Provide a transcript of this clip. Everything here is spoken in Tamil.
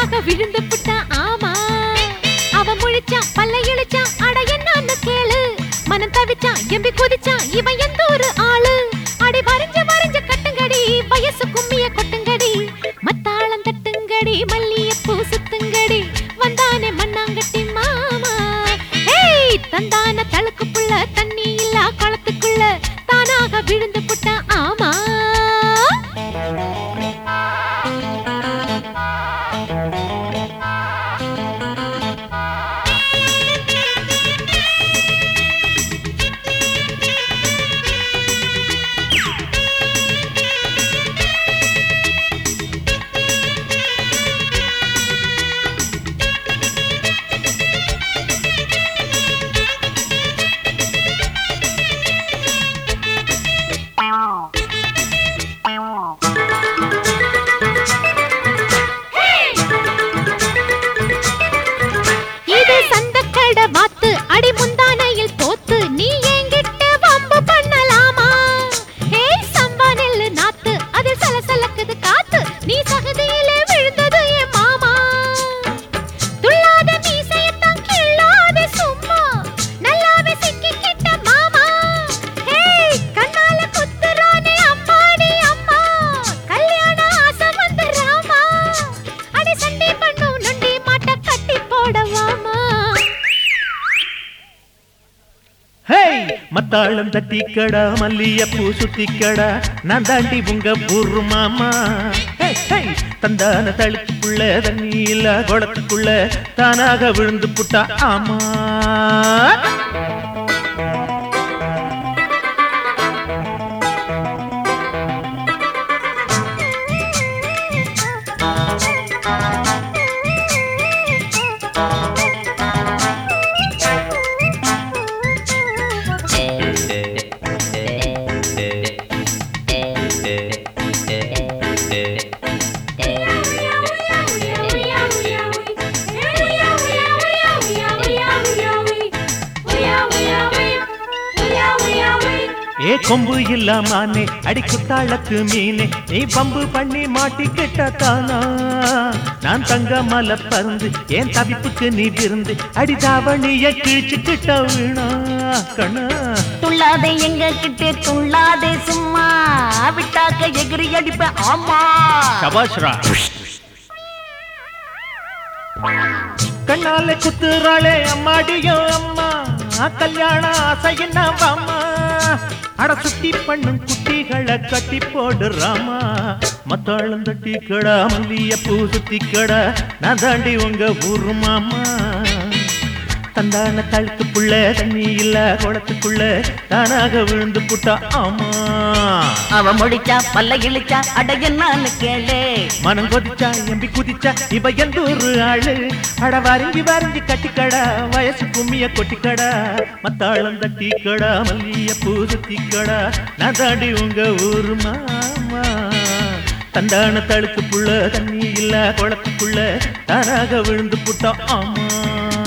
தானாக விழுந்து புட்டா ஆமா அவன் முழிச்சான் பல்ல இழிச்சான் அட என்னன்னு கேளு மனம் தவிச்சான் எம்பி குதிச்சான் இவன் எந்த ஒரு ஆளு அடி வரைஞ்ச வரைஞ்ச கட்டுங்கடி வயசு கும்மிய கொட்டுங்கடி மத்தாளம் தட்டுங்கடி மல்லிய பூ சுத்துங்கடி வந்தானே மண்ணாங்கட்டி மாமா ஏய் தந்தான தழுக்குப்புள்ள தண்ணி இல்லா குளத்துக்குள்ள தானாக விழுந்து புட்டான் ஆமா இது சந்தக்கட வாத்து அடி முந்தானையில் தோத்து நீ என்கிட்ட வம்பு பண்ணலாமா ஏய் சம்பா நெல்லு நாத்து அதில் சலசலக்குது காத்து நீ சகதியிலே விழுந்தது என் மாமா துள்ளாத மீசையத்தான் கிள்ளாத சும்மா நல்லாவே சிக்கிக்கிட்ட மாமா ஏய் கண்ணால குத்துறானே அம்மாடி அம்மா கல்யாண ஆசை வந்து ராமா அடி சண்டை பண்ணும் நொண்டி மாட்ட கட்டி போடவாமா ஹேய் மத்தாளம் தட்டிக்கடா மல்லியப்பூ சுத்திக்கடா நான் தாண்டி உங்க ஊரு மாமா ஹேய், ஹேய், தந்தான தழுக்குள்ள தண்ணி இல்ல குளத்துக்குள்ள தானாக விழுந்து புட்டா ஆமா ஏ கொம்பு இல்லாமானே அடி குத்தாளத்து மீனே நீ பம்பு பண்ணி மாட்டிக்கிட்ட தானா நான் தங்க மலை பறந்து என் தவிப்புக்கு நீ விருந்து அடி தாவணிய கிழிச்சுக்கிட்ட வீணா கண்ணா துள்ளாதே எங்க கிட்டே துள்ளாதே சும்மா விட்டாக்க எகிரி அடிப்ப ஆமா சபாஷ்ரா கண்ணால குத்துறாளே அம்மாடியோ அம்மா கல்யாண ஆசையின்னா வாமா அட சுத்தி பண்ணும் குட்டிகளை கட்டி போடுறாமா மத்தாளம் தட்டி கடா மல்லிய பூ சுத்தி கடா நான் தாண்டி உங்க ஊரு மாமா தந்தான தழுத்துக்குள்ள தண்ணி இல்ல குளத்துக்குள்ள தானாக விழுந்து புட்டா ஆமா அவ முடிச்சா பல்ல இழிச்சா அட என்னன்னு கேளு மனம் கொதிச்சா எம்பி குதிச்சா இவ எந்த ஒரு ஆளு அட வரைஞ்சி வரைஞ்சி கட்டிக்கடா வயசு கும்மிய கொட்டிக்கடா மத்தாளம் தட்டிக்கடா மல்லிய பூசத்திக்கடா நான் தாண்டி உங்க ஊரு மாமா தந்தான தழுக்கு புள்ள தண்ணி இல்ல குளத்துக்குள்ள தானாக விழுந்து புட்டா ஆமா